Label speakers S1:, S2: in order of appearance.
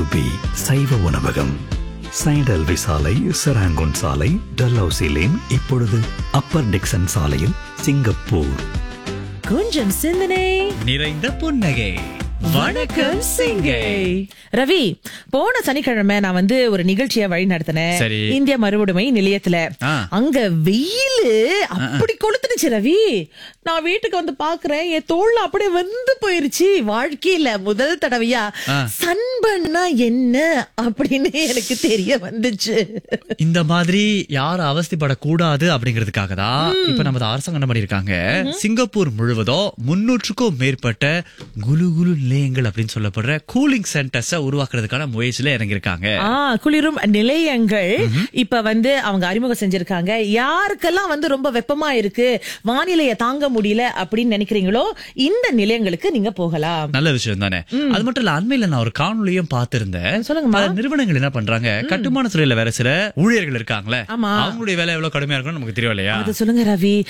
S1: B சைவ உணவகம் சைடல்வி சாலை செராங்கோன் சாலை டல்ஹவுசி லேன் இப்பொழுது அப்பர் டிக்சன் சாலையில் சிங்கப்பூர்
S2: கொஞ்சம் சிந்தனை
S3: நிறைந்த புன்னகை வணக்கம் சிங்கை
S2: ரவி போன சனிக்கிழமை நான் வந்து ஒரு நிகழ்ச்சியை வழி நடத்தினேன்
S3: சரி.
S2: இந்திய மறுவடுமை நிலையத்துல
S3: ஆ.
S2: அங்க வெயிலு அப்படி கொளுத்துனுச்சு ரவி நான் வீட்டுக்கு வந்து பாக்குறேன் என் தோல்ல அப்படியே வந்து போயிருச்சு வாழ்க்கையில முதல் தடவையா
S3: ஆ.
S2: சன்பன்னா என்ன அப்படின்னு எனக்கு தெரிய வந்துச்சு
S3: இந்த மாதிரி யாரும் அவஸ்தைப்படக்கூடாது அப்படிங்கிறதுக்காக தான் இப்ப நமது அரசாங்கம் என்ன பண்ணிருக்காங்க சிங்கப்பூர் முழுவதும் முன்னூற்றுக்கும் மேற்பட்ட குலு குலு நிலையங்கள் அப்படின்னு சொல்லப்படுற கூலிங் சென்டர்ஸ உருவாக்குறதுக்கான முயற்சியில இறங்கியிருக்காங்க
S2: ஆ குளிரும் நிலையங்கள் இப்ப வந்து அவங்க அறிமுகம் செஞ்சிருக்காங்க யாருக்கெல்லாம் வந்து ரொம்ப வெப்பமா இருக்கு வானிலையை தாங்க முடியல அப்படின்னு நினைக்கிறீங்களோ இந்த நிலையங்களுக்கு நீங்க போகலாம்
S3: நல்ல விஷயம் தானே அது மட்டும் இல்ல அண்மையில நான் ஒரு காணொலியும் பார்த்திருந்தேன்
S2: சொல்லுங்கம்மா.
S3: பல நிறுவனங்கள் என்ன பண்றாங்க கட்டுமான துறையில வேற சில ஊழியர்கள் இருக்காங்களே
S2: ஆமா.
S3: அவங்களுடைய வேலை எவ்வளவு கடுமையா இருக்கும்னு நமக்கு தெரியும் இல்லையா
S2: அது சொல்லுங்க ரவி